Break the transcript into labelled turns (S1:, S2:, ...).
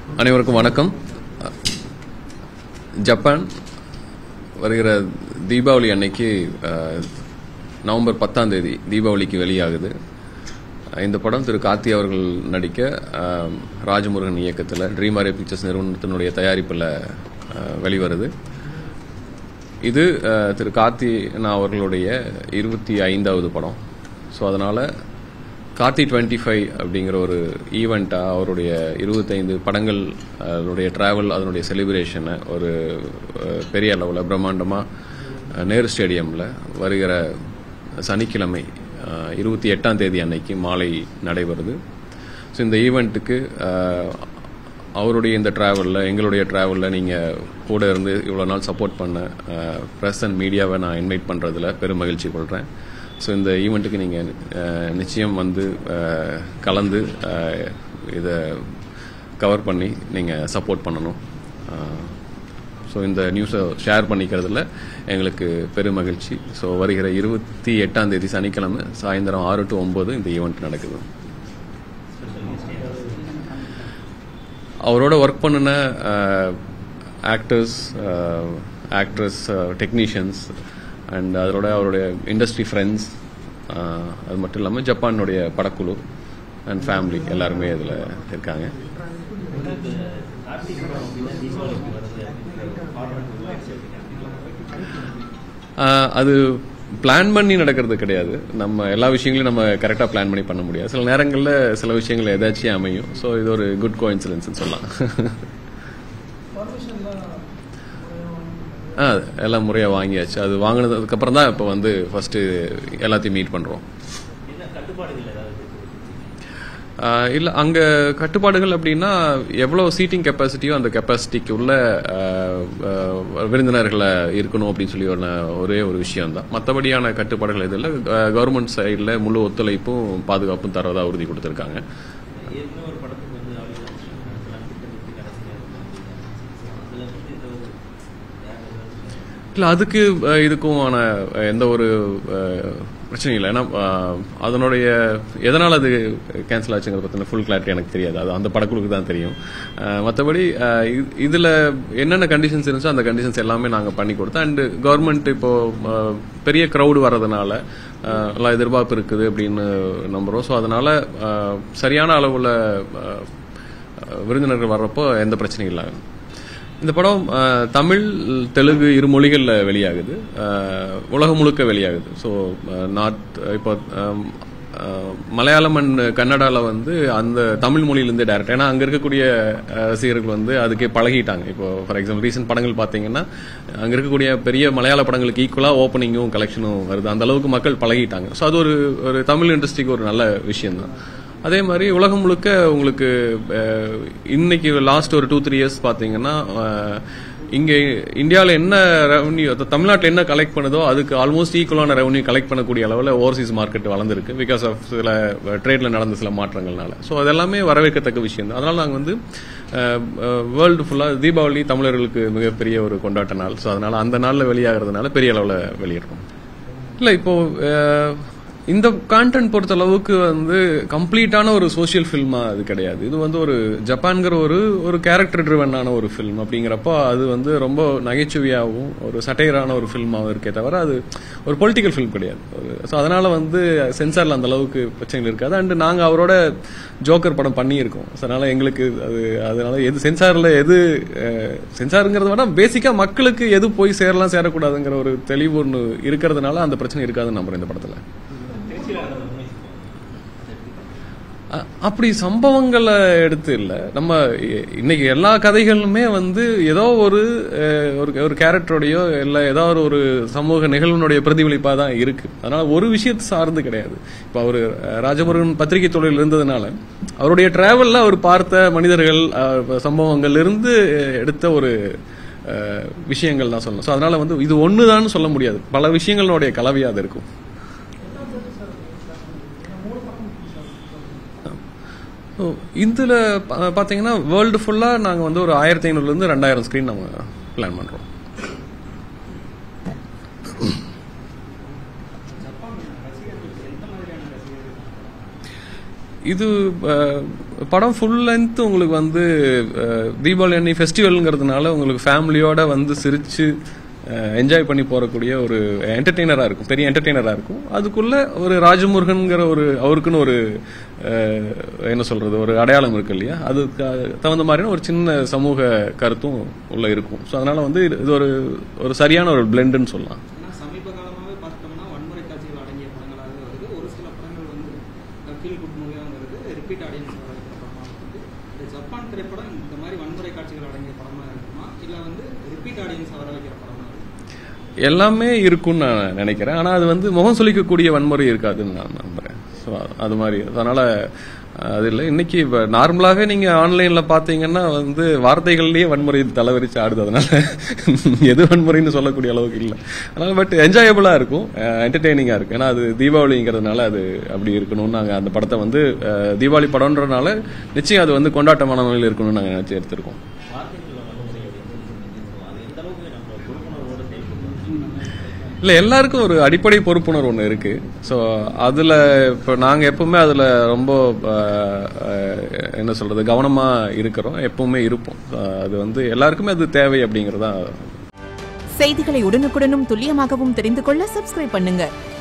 S1: அனைவருக்கும் வணக்கம் ஜப்பான் வருகிற தீபாவளி அன்னைக்கு அஹ், நவம்பர் பத்தாம் தேதி தீபாவளிக்கு வெளியாகுது இந்த படம் திரு கார்த்தி அவர்கள் நடிக்க அஹ், ராஜமுருகன் இயக்கத்தில் ட்ரீம் ஆரே பிக்சர்ஸ் நிறுவனத்தினுடைய தயாரிப்பில் அஹ், வெளிவருது இது அஹ், திரு கார்த்தி அண்ணா அவர்களுடைய இருபத்தி ஐந்தாவது படம் ஸோ அதனால் கார்த்தி டுவெண்ட்டி ஃபைவ் அப்படிங்கிற ஒரு ஈவெண்ட்டாக அவருடைய இருபத்தைந்து படங்கள் அதனுடைய ட்ராவல் அதனுடைய செலிப்ரேஷனை ஒரு அஹ், பெரிய அளவில் பிரம்மாண்டமாக நேரு ஸ்டேடியமில் வருகிற சனிக்கிழமை இருபத்தி எட்டாம் தேதி அன்னைக்கு மாலை நடைபெறுது ஸோ இந்த ஈவெண்ட்டுக்கு அவருடைய இந்த ட்ராவலில் எங்களுடைய ட்ராவலில் நீங்கள் கூட இருந்து இவ்வளோ நாள் சப்போர்ட் பண்ண ப்ரெஸ் அண்ட் மீடியாவை நான் இன்வைட் பண்ணுறதுல பெரும் மகிழ்ச்சி கொள்கிறேன் ஸோ இந்த ஈவெண்ட்டுக்கு நீங்கள் நிச்சயம் வந்து அஹ், கலந்து அஹ், இதை கவர் பண்ணி நீங்கள் சப்போர்ட் பண்ணணும் ஸோ இந்த நியூஸை ஷேர் பண்ணிக்கிறதுல எங்களுக்கு பெரும் மகிழ்ச்சி ஸோ வருகிற இருபத்தி எட்டாம் தேதி சனிக்கிழமை சாயந்தரம் ஆறு டு ஒம்பது இந்த ஈவெண்ட் நடக்குது அவரோட ஒர்க் பண்ணின ஆக்டர்ஸ் ஆக்ட்ரஸ் டெக்னீஷியன்ஸ் அண்ட் அதோட அவருடைய இண்டஸ்ட்ரி ஃப்ரெண்ட்ஸ் அது மட்டும் இல்லாமல் ஜப்பானுடைய படக்குழு அண்ட் ஃபேமிலி எல்லாருமே இதில் இருக்காங்க ஆஹ் அது பிளான் பண்ணி நடக்கிறது கிடையாது நம்ம எல்லா விஷயங்களையும் நம்ம கரெக்டாக பிளான் பண்ணி பண்ண முடியாது சில நேரங்களில் சில விஷயங்கள் ஏதாச்சும் அமையும் ஸோ இது ஒரு குட் கோ இன்சிடென்ட்ஸ் சொல்லலாம் ஆ எல்லாம் முறையாக வாங்கியாச்சு அது வாங்கினதுக்கப்புறம் தான் இப்போ வந்து ஃபர்ஸ்ட் எல்லாத்தையும் மீட் பண்ணுறோம் இல்லை அங்கே கட்டுப்பாடுகள் அப்படின்னா எவ்வளோ சீட்டிங் கெப்பாசிட்டியோ அந்த கெப்பாசிட்டிக்கு உள்ள ஆஹ், ஆஹ், விருந்தினர்களை இருக்கணும் அப்படின்னு சொல்லி ஒரு ஒரே ஒரு விஷயம் தான் மற்றபடியான கட்டுப்பாடுகள் எதுவும் இல்லை கவர்மெண்ட் சைடில் முழு ஒத்துழைப்பும் பாதுகாப்பும் தரதா உறுதி கொடுத்துருக்காங்க
S2: ஏற்கனவே ஒரு படத்துக்கு வந்து ஆடியோ
S1: இல்லை அதுக்கு அஹ், இதுக்குமான அஹ், எந்த ஒரு அஹ், பிரச்சனையும் இல்லை ஏன்னா அஹ், அதனுடைய எதனால் அது கேன்சல் ஆச்சுங்கிறத பற்றின ஃபுல் கிளாரிட்டி எனக்கு தெரியாது அது அந்த படக்குழுக்கு தான் தெரியும் மற்றபடி இதில் என்னென்ன கண்டிஷன்ஸ் இருந்துச்சோ அந்த கண்டிஷன்ஸ் எல்லாமே நாங்கள் பண்ணி கொடுத்தோம் அண்டு கவர்மெண்ட் இப்போ அஹ், பெரிய க்ரௌடு வர்றதுனால அஹ், எல்லாம் எதிர்பார்ப்பு இருக்குது அப்படின்னு நம்புகிறோம் ஸோ அதனால அஹ், சரியான அளவில் விருந்தினர்கள் வர்றப்போ எந்த பிரச்சனையும் இல்லை இந்த படம் அஹ், தமிழ் தெலுங்கு இரு மொழிகளில் வெளியாகுது அஹ், உலகம் முழுக்க வெளியாகுது ஸோ நார்த் இப்போ அம், அஹ், மலையாளம் அண்ட் கன்னடாவில் வந்து அந்த தமிழ் மொழியிலேருந்து டேரக்ட் ஏன்னா அங்கே இருக்கக்கூடிய அஹ், ரசிகர்கள் வந்து அதுக்கே பழகிட்டாங்க இப்போ ஃபார் எக்ஸாம்பிள் ரீசெண்ட் படங்கள் பார்த்தீங்கன்னா அங்கே இருக்கக்கூடிய பெரிய மலையாள படங்களுக்கு ஈக்குவலாக ஓப்பனிங்கும் கலெக்ஷனும் வருது அந்த அளவுக்கு மக்கள் பழகிட்டாங்க ஸோ அது ஒரு ஒரு தமிழ் இண்டஸ்ட்ரிக்கு ஒரு நல்ல விஷயம் தான் அதே மாதிரி உலகம் முழுக்க உங்களுக்கு அஹ், இன்னைக்கு லாஸ்ட் ஒரு டூ த்ரீ இயர்ஸ் பார்த்தீங்கன்னா அஹ், இங்க இந்தியாவில் என்ன ரெவன்யூ தமிழ்நாட்டில் என்ன கலெக்ட் பண்ணுதோ அதுக்கு ஆல்மோஸ்ட் ஈக்குவலான ரெவன்யூ கலெக்ட் பண்ணக்கூடிய அளவில் ஓவர்சீஸ் மார்க்கெட் வளர்ந்துருக்கு பிகாஸ் ஆஃப் சில ட்ரேட்ல நடந்த சில மாற்றங்கள்னால ஸோ அதெல்லாமே வரவேற்கத்தக்க விஷயம் தான் அதனால நாங்கள் வந்து வேர்ல்டு ஃபுல்லாக தீபாவளி தமிழர்களுக்கு மிகப்பெரிய ஒரு கொண்டாட்ட நாள் ஸோ அதனால அந்த நாளில் வெளியாகிறதுனால பெரிய அளவில் வெளியிடுறோம் இல்லை இப்போ அஹ், இந்த கான்டென்ட் பொறுத்த அளவுக்கு வந்து கம்ப்ளீட்டான ஒரு சோஷியல் ஃபில்மா அது கிடையாது இது வந்து ஒரு ஜப்பான்கிற ஒரு ஒரு கேரக்டர் ட்ரிவனான ஒரு ஃபில்ம் அப்படிங்கிறப்போ அது வந்து ரொம்ப நகைச்சுவையாகவும் ஒரு சட்டையரான ஒரு ஃபில்மாகவும் இருக்கே தவிர அது ஒரு பொலிட்டிக்கல் ஃபில்ம் கிடையாது ஸோ அதனால வந்து சென்சார்ல அந்த அளவுக்கு பிரச்சனைகள் இருக்காது அண்ட் நாங்கள் அவரோட ஜோக்கர் படம் பண்ணியிருக்கோம் ஸோ அதனால எங்களுக்கு அது அதனால எது சென்சார்ல எது அஹ், சென்சாருங்கிறத விட பேசிக்கா மக்களுக்கு எது போய் சேரலாம் சேரக்கூடாதுங்கிற ஒரு தெளிவு ஒன்று இருக்கிறதுனால அந்த பிரச்சனை இருக்காதுன்னு நம்புறேன் இந்த படத்துல அ- அப்படி சம்பவங்களை எடுத்து இல்ல நம்ம இ- இன்னைக்கு எல்லா கதைகளுமே வந்து ஏதோ ஒரு அஹ், ஒரு ஒரு கேரக்டரோடையோ இல்ல ஏதோ ஒரு சமூக நிகழ்வினுடைய பிரதிபலிப்பா தான் இருக்கு அதனால ஒரு விஷயத்தை சார்ந்து கிடையாது இப்ப அவரு அஹ், ராஜமுருகன் பத்திரிகை தொழில் இருந்ததுனால அவருடைய டிராவல்ல அவர் பார்த்த மனிதர்கள் அஹ், சம்பவங்கள்ல இருந்து எடுத்த ஒரு அஹ், விஷயங்கள் தான் சொல்லணும் ஸோ அதனால வந்து இது ஒண்ணுதான் சொல்ல முடியாது பல விஷயங்களுடைய கலவையா அது இருக்கும் ஸோ இதில் பார்த்தீங்கன்னா வேர்ல்டு ஃபுல்லாக நாங்கள் வந்து ஒரு ஆயிரத்தி ஐநூறுலேருந்து ரெண்டாயிரம் ஸ்க்ரீன் நம்ம பிளான் பண்ணுறோம் இது அஹ், படம் ஃபுல் லென்த் உங்களுக்கு வந்து அஹ், தீபாவளி அன்னி ஃபெஸ்டிவல்ங்கிறதுனால உங்களுக்கு ஃபேமிலியோட வந்து சிரிச்சு என்ஜாய் பண்ணி போறக்கூடிய ஒரு என்டர்டெய்னரா இருக்கும் பெரிய என்டர்டெய்னரா இருக்கும் அதுக்குள்ள ஒரு ராஜமுருகன்ங்கிற ஒரு அவருக்குன்னு ஒரு அஹ், என்ன சொல்றது ஒரு அடையாளம் இருக்கு இல்லையா அதுக்கு தகுந்த மாதிரியான ஒரு சின்ன சமூக கருத்தும் உள்ள இருக்கும் ஸோ அதனால வந்து இது இது ஒரு ஒரு சரியான ஒரு பிளெண்டுன்னு சொல்லலாம்
S2: ஆனா சமீப காலமாவே பார்த்தோம்னா வன்முறை காட்சிகள் அடங்கிய படங்களாகவே வருது ஒரு சில படங்கள் வந்து ஃபீல் குட் மூவியாக வருது ரிப்பீட் ஆடியன்ஸ் வர வைக்கிற படமாக இருக்குது இந்த ஜப்பான் திரைப்படம் இந்த மாதிரி வன்முறை காட்சிகள் அடங்கிய படமாக இருக்குமா இல்லை வந்து ரிப்பீட் ஆடியன்ஸ் வர வைக்கிற படமாக இருக்குமா
S1: எல்லாமே இருக்கும்னு நான் நினைக்கிறேன் ஆனா அது வந்து முகம் சொல்லிக்கக்கூடிய வன்முறை இருக்காதுன்னு நான் நம்புறேன் ஸோ அது மாதிரி அதனால அது இல்லை இன்னைக்கு இப்போ நார்மலாகவே நீங்க ஆன்லைன்ல பாத்தீங்கன்னா வந்து வார்த்தைகள்லயே வன்முறை தலைவரிச்சு ஆடுது அதனால எது வன்முறைன்னு சொல்லக்கூடிய அளவுக்கு இல்லை அதனால பட் என்ஜாயபிளா இருக்கும் என்டர்டெய்னிங்கா இருக்கு ஏன்னா அது தீபாவளிங்கிறதுனால அது அப்படி இருக்கணும்னு நாங்க அந்த படத்தை வந்து அஹ், தீபாவளி படம்ன்றனால நிச்சயம் அது வந்து கொண்டாட்டமான நிலையில் இருக்கணும்னு நாங்க நினைச்சு எடுத்திருக்கோம்
S3: வார்த்தைகள் வன்முறை அப்படின்னு சொல்லி அது எந்த அளவுக்கு நம்ம பொறுப்புணர்வோட செயல்படுறோம்
S1: இல்ல எல்லாருக்கும் ஒரு அடிப்படை பொறுப்புணர்வு ஒன்று இருக்கு ஸோ அதுல இப்போ நாங்க எப்பவுமே அதுல ரொம்ப அஹ், அஹ், என்ன சொல்றது கவனமா இருக்கிறோம் எப்பவுமே இருப்போம் அஹ், அது வந்து எல்லாருக்குமே அது தேவை அப்படிங்கறதா
S4: செய்திகளை உடனுக்குடனும் துல்லியமாகவும் தெரிந்து கொள்ள சப்ஸ்கிரைப் பண்ணுங்க